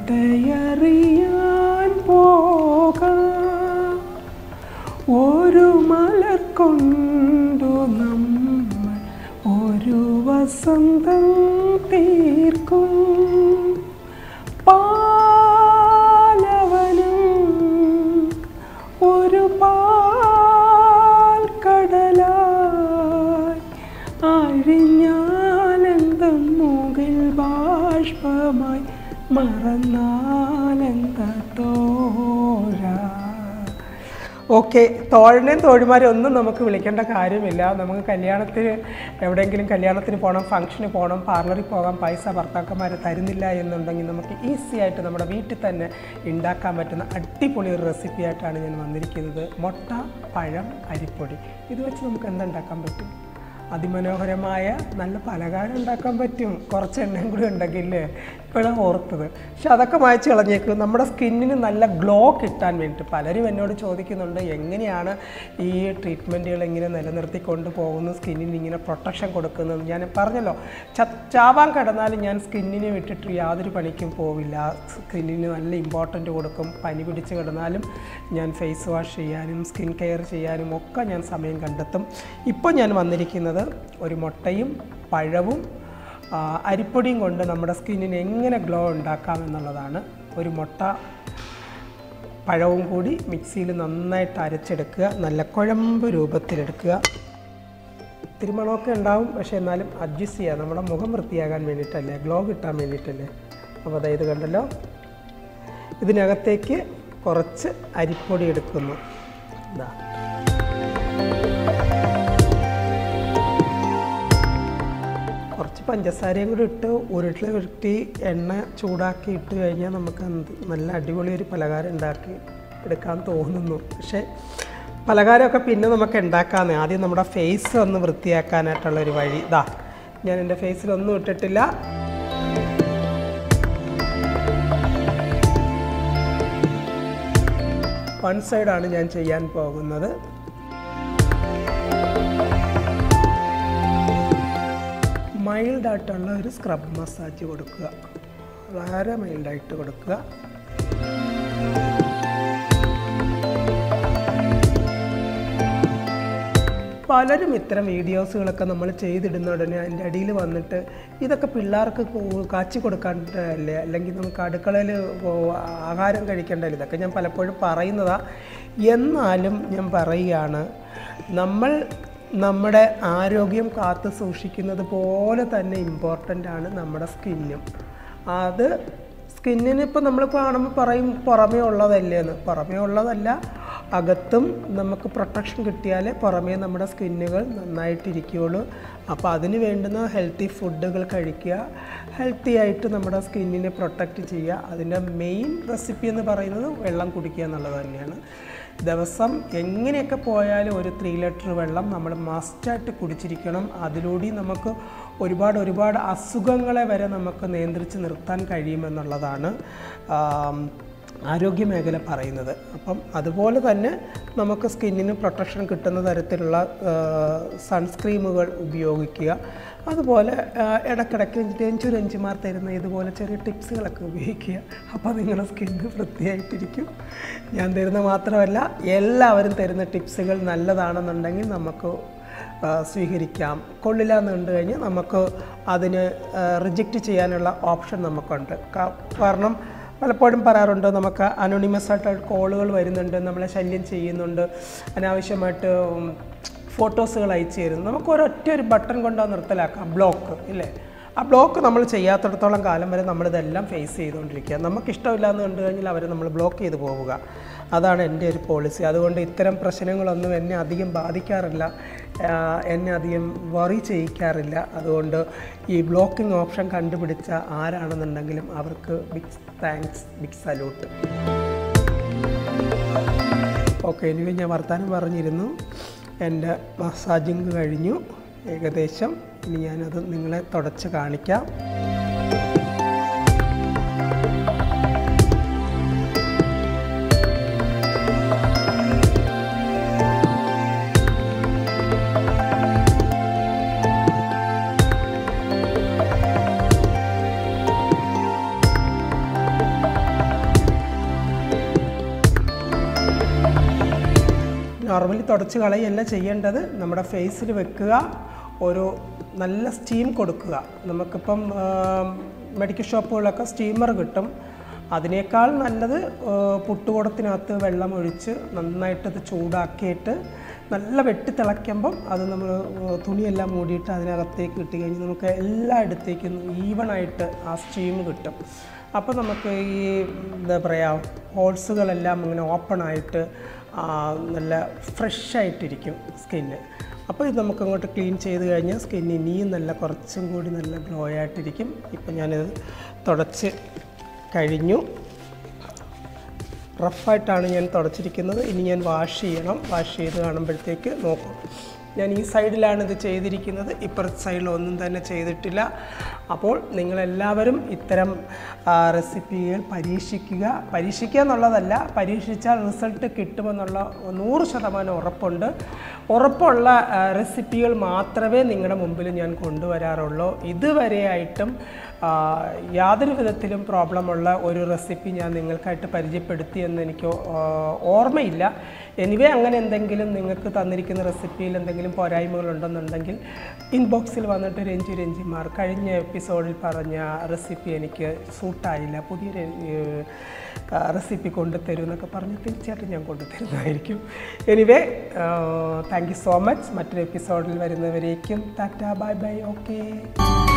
കഥയറിയാൻ പോകാം ഒരു മലർ കൊണ്ടു നമ്മൾ ഒരു വസന്തം തീർക്കും പാലവനും ഒരു പാൽ കടലായി അഴിഞ്ഞാലെന്തും മുകിൽ ബാഷ്പമായി മറന്നാലെന്ത തോഴ ഓക്കെ തോഴനെയും തോഴിമാരെയും ഒന്നും നമുക്ക് വിളിക്കേണ്ട കാര്യമില്ല നമുക്ക് കല്യാണത്തിന് എവിടെയെങ്കിലും കല്യാണത്തിന് പോകണം ഫംഗ്ഷന് പോകണം പാർലറിൽ പോകാൻ പൈസ ഭർത്താക്കന്മാർ തരുന്നില്ല എന്നുണ്ടെങ്കിൽ നമുക്ക് ഈസി ആയിട്ട് നമ്മുടെ വീട്ടിൽ തന്നെ ഉണ്ടാക്കാൻ പറ്റുന്ന അടിപൊളി ഒരു റെസിപ്പി ആയിട്ടാണ് ഞാൻ വന്നിരിക്കുന്നത് മുട്ട പഴം അരിപ്പൊടി ഇത് വെച്ച് നമുക്ക് എന്തുണ്ടാക്കാൻ പറ്റും അതിമനോഹരമായ നല്ല പലകാരം ഉണ്ടാക്കാൻ പറ്റും കുറച്ച് എണ്ണയും കൂടി ഉണ്ടെങ്കിൽ ഇപ്പോഴാണ് ഓർത്തത് പക്ഷെ അതൊക്കെ മായച്ച് കളഞ്ഞേക്ക് നമ്മുടെ സ്കിന്നിന് നല്ല ഗ്ലോ കിട്ടാൻ വേണ്ടിയിട്ട് പലരും എന്നോട് ചോദിക്കുന്നുണ്ട് എങ്ങനെയാണ് ഈ ട്രീറ്റ്മെൻറ്റുകൾ ഇങ്ങനെ നിലനിർത്തിക്കൊണ്ട് പോകുന്നു സ്കിന്നിന് ഇങ്ങനെ പ്രൊട്ടക്ഷൻ കൊടുക്കുന്നത് ഞാൻ പറഞ്ഞല്ലോ ച- ചാവാൻ കിടന്നാലും ഞാൻ സ്കിന്നിനെ വിട്ടിട്ട് യാതൊരു പണിക്കും പോവില്ല സ്കിന്നിന് നല്ല ഇമ്പോർട്ടൻറ്റ് കൊടുക്കും പനി പിടിച്ച് കിടന്നാലും ഞാൻ ഫേസ് വാഷ് ചെയ്യാനും സ്കിൻ കെയർ ചെയ്യാനും ഒക്കെ ഞാൻ സമയം കണ്ടെത്തും ഇപ്പോൾ ഞാൻ വന്നിരിക്കുന്നത് ഒരു മുട്ടയും പഴവും ആ, അരിപ്പൊടിയും കൊണ്ട് നമ്മുടെ സ്കിന്നിന് എങ്ങനെ ഗ്ലോ ഉണ്ടാക്കാം എന്നുള്ളതാണ് ഒരു മുട്ട പഴവും കൂടി മിക്സിയിൽ നന്നായിട്ട് അരച്ചെടുക്കുക നല്ല കുഴമ്പ് രൂപത്തിലെടുക്കുക ഇത്തിരി മണമൊക്കെ ഉണ്ടാവും പക്ഷേ എന്നാലും അഡ്ജസ്റ്റ് ചെയ്യുക നമ്മുടെ മുഖം വൃത്തിയാകാൻ വേണ്ടിയിട്ടല്ലേ ഗ്ലോ കിട്ടാൻ വേണ്ടിയിട്ടല്ലേ അപ്പോൾ അതായത് കണ്ടല്ലോ ഇതിനകത്തേക്ക് കുറച്ച് അരിപ്പൊടി എടുക്കുന്നു ഇതാ കുറച്ച് പഞ്ചസാരയും കൂടി ഇട്ട് ഉരുട്ടിൽ ഉരുട്ടി എണ്ണ ചൂടാക്കി ഇട്ട് കഴിഞ്ഞാൽ നമുക്ക് എന്ത് നല്ല അടിപൊളി ഒരു പലഹാരം ഉണ്ടാക്കി എടുക്കാൻ തോന്നുന്നു പക്ഷേ പലഹാരമൊക്കെ പിന്നെ നമുക്ക് ഉണ്ടാക്കാമെന്ന് ആദ്യം നമ്മുടെ ഫേസ് ഒന്ന് വൃത്തിയാക്കാനായിട്ടുള്ള ഒരു വഴി ഇതാ ഞാൻ എൻ്റെ ഫേസിലൊന്നും ഇട്ടിട്ടില്ല വൺ സൈഡാണ് ഞാൻ ചെയ്യാൻ പോകുന്നത് മൈൽഡായിട്ടുള്ള ഒരു സ്ക്രബ് മസാജ് കൊടുക്കുക വളരെ മൈൽഡായിട്ട് കൊടുക്കുക പലരും ഇത്തരം വീഡിയോസുകളൊക്കെ നമ്മൾ ചെയ്തിടുന്ന ഉടനെ അതിൻ്റെ അടിയിൽ വന്നിട്ട് ഇതൊക്കെ പിള്ളേർക്ക് കു- കാച്ചി കൊടുക്കാണ്ടല്ലേ അല്ലെങ്കിൽ നമുക്ക് അടുക്കളയിൽ ആഹാരം കഴിക്കേണ്ടല്ലേ ഇതൊക്കെ ഞാൻ പലപ്പോഴും പറയുന്നതാണ് എന്നാലും ഞാൻ പറയുകയാണ് നമ്മൾ നമ്മുടെ ആരോഗ്യം കാത്തു സൂക്ഷിക്കുന്നത് പോലെ തന്നെ ഇമ്പോർട്ടൻ്റ് ആണ് നമ്മുടെ സ്കിന്നും അത് സ്കിന്നിന് ഇപ്പോൾ നമ്മൾ കാണുമ്പോൾ പറയും പുറമേ ഉള്ളതല്ലേ എന്ന് പുറമേ ഉള്ളതല്ല അകത്തും നമുക്ക് പ്രൊട്ടക്ഷൻ കിട്ടിയാൽ പുറമേ നമ്മുടെ സ്കിന്നുകൾ നന്നായിട്ടിരിക്കുകയുള്ളൂ അപ്പോൾ അതിന് വേണ്ടുന്ന ഹെൽത്തി ഫുഡുകൾ കഴിക്കുക ഹെൽത്തി ആയിട്ട് നമ്മുടെ സ്കിന്നിനെ പ്രൊട്ടക്റ്റ് ചെയ്യുക അതിൻ്റെ മെയിൻ റെസിപ്പി എന്ന് പറയുന്നത് വെള്ളം കുടിക്കുക എന്നുള്ളത് തന്നെയാണ് ദിവസം എങ്ങനെയൊക്കെ പോയാലും ഒരു ത്രീ ലിറ്റർ വെള്ളം നമ്മൾ മസ്റ്റായിട്ട് കുടിച്ചിരിക്കണം അതിലൂടെ നമുക്ക് ഒരുപാട് ഒരുപാട് അസുഖങ്ങളെ വരെ നമുക്ക് നിയന്ത്രിച്ച് നിർത്താൻ കഴിയുമെന്നുള്ളതാണ് ആം, ആരോഗ്യ മേഖല പറയുന്നത് അപ്പം അതുപോലെ തന്നെ നമുക്ക് സ്കിന്നിന് പ്രൊട്ടക്ഷൻ കിട്ടുന്ന തരത്തിലുള്ള സൺസ്ക്രീമുകൾ ഉപയോഗിക്കുക അതുപോലെ ആ, ഇടയ്ക്കിടയ്ക്ക് രഞ്ജു രഞ്ജുമാർ തരുന്ന ഇതുപോലെ ചെറിയ ടിപ്സുകളൊക്കെ ഉപയോഗിക്കുക അപ്പോൾ നിങ്ങളുടെ സ്കിന്ന് വൃത്തിയായിട്ടിരിക്കും ഞാൻ തരുന്ന മാത്രമല്ല എല്ലാവരും തരുന്ന ടിപ്സുകൾ നല്ലതാണെന്നുണ്ടെങ്കിൽ നമുക്ക് ആ, സ്വീകരിക്കാം കൊള്ളില്ല എന്ന് കണ്ടു കഴിഞ്ഞാൽ നമുക്ക് അതിന് റിജക്റ്റ് ചെയ്യാനുള്ള ഓപ്ഷൻ നമുക്കുണ്ട് കാ- കാരണം പലപ്പോഴും പറയാറുണ്ട് നമുക്ക് അനോണിമസ് ആയിട്ട് കോളുകൾ വരുന്നുണ്ട് നമ്മളെ ശല്യം ചെയ്യുന്നുണ്ട് അനാവശ്യമായിട്ട് ഉം, ഫോട്ടോസുകൾ അയച്ചു തരുന്നു നമുക്ക് ഒരൊറ്റ ഒരു ബട്ടൺ കൊണ്ട് അത് നിർത്തലാക്കാം ബ്ലോക്ക് ഇല്ലേ ആ ബ്ലോക്ക് നമ്മൾ ചെയ്യാത്തിടത്തോളം കാലം വരെ നമ്മളിതെല്ലാം ഫേസ് ചെയ്തുകൊണ്ടിരിക്കുക നമുക്കിഷ്ടമില്ല എന്ന് കണ്ടു കഴിഞ്ഞാൽ അവർ നമ്മൾ ബ്ലോക്ക് ചെയ്ത് പോവുക അതാണ് എൻ്റെ ഒരു പോളിസി അതുകൊണ്ട് ഇത്തരം പ്രശ്നങ്ങളൊന്നും എന്നെ അധികം ബാധിക്കാറില്ല ആ, എന്നെ അധികം വറി ചെയ്യിക്കാറില്ല അതുകൊണ്ട് ഈ ബ്ലോക്കിംഗ് ഓപ്ഷൻ കണ്ടുപിടിച്ച ആരാണെന്നുണ്ടെങ്കിലും അവർക്ക് big thanks big salute okay ഇനി ഞാൻ വർത്തമാനം പറഞ്ഞിരുന്നു എൻ്റെ മസാജിങ് കഴിഞ്ഞു ഏകദേശം ഇനി ഞാനത് നിങ്ങളെ തുടച്ച് കാണിക്കാം നോർമലി തുടച്ച് കളയല്ല ചെയ്യേണ്ടത് നമ്മുടെ ഫേസിൽ വെക്കുക ഒരു നല്ല സ്റ്റീം കൊടുക്കുക നമുക്കിപ്പം മെഡിക്കൽ ഷോപ്പുകളിലൊക്കെ സ്റ്റീമർ കിട്ടും അതിനേക്കാൾ നല്ലത് ആ, പുട്ടുകുടത്തിനകത്ത് വെള്ളം ഒഴിച്ച് നന്നായിട്ട് അത് ചൂടാക്കിയിട്ട് നല്ല വെട്ടി തിളയ്ക്കുമ്പം അത് നമ്മൾ തുണിയെല്ലാം മൂടിയിട്ട് അതിനകത്തേക്ക് ഇട്ട് കഴിഞ്ഞ് നമുക്ക് എല്ലായിടത്തേക്കും ഈവണായിട്ട് ആ സ്റ്റീം കിട്ടും അപ്പോൾ നമുക്ക് ഈ എന്താ പറയുക ഹോൾസുകളെല്ലാം ഇങ്ങനെ ഓപ്പണായിട്ട് നല്ല ഫ്രഷ് ആയിട്ടിരിക്കും സ്കിന്ന് അപ്പോൾ ഇത് നമുക്ക് അങ്ങോട്ട് ക്ലീൻ ചെയ്ത് കഴിഞ്ഞാൽ സ്കിൻ ഇനിയും നല്ല കുറച്ചും കൂടി നല്ല ഗ്ലോ ആയിട്ടിരിക്കും ഇപ്പം ഞാനിത് തുടച്ച് കഴിഞ്ഞു റഫായിട്ടാണ് ഞാൻ തുടച്ചിരിക്കുന്നത് ഇനി ഞാൻ വാഷ് ചെയ്യണം വാഷ് ചെയ്ത് കാണുമ്പോഴത്തേക്ക് നോക്കും ഞാൻ ഈ സൈഡിലാണ് ഇത് ചെയ്തിരിക്കുന്നത് ഇപ്പുറത്തെ സൈഡിൽ ഒന്നും തന്നെ ചെയ്തിട്ടില്ല അപ്പോൾ നിങ്ങളെല്ലാവരും ഇത്തരം ആ, റെസിപ്പികൾ പരീക്ഷിക്കുക പരീക്ഷിക്കുക എന്നുള്ളതല്ല പരീക്ഷിച്ചാൽ റിസൾട്ട് കിട്ടുമെന്നുള്ള നൂറ് ശതമാനം ഉറപ്പുണ്ട് ഉറപ്പുള്ള ആ, റെസിപ്പികൾ മാത്രമേ നിങ്ങളുടെ മുമ്പിൽ ഞാൻ കൊണ്ടുവരാറുള്ളൂ ഇതുവരെയായിട്ടും ആ, യാതൊരു വിധത്തിലും പ്രോബ്ലമുള്ള ഒരു റെസിപ്പി ഞാൻ നിങ്ങൾക്കായിട്ട് പരിചയപ്പെടുത്തിയെന്ന് എനിക്ക് ആ, ഓർമ്മയില്ല എനിവേ അങ്ങനെ എന്തെങ്കിലും നിങ്ങൾക്ക് തന്നിരിക്കുന്ന റെസിപ്പിയിൽ എന്തെങ്കിലും പോരായ്മകളുണ്ടെന്നുണ്ടെങ്കിൽ ഇൻബോക്സിൽ വന്നിട്ട് രഞ്ജി രഞ്ജിമാർ കഴിഞ്ഞ എപ്പിസോഡിൽ പറഞ്ഞ റെസിപ്പി എനിക്ക് സൂട്ടായില്ല പുതിയ റെസിപ്പി കൊണ്ടുതരും എന്നൊക്കെ പറഞ്ഞ് തീർച്ചയായിട്ടും ഞാൻ കൊണ്ടുതരുന്നതായിരിക്കും anyway thank you so much മറ്റൊരു എപ്പിസോഡിൽ വരുന്നവരേക്കും ടാറ്റ ബൈ ബൈ ഓക്കേ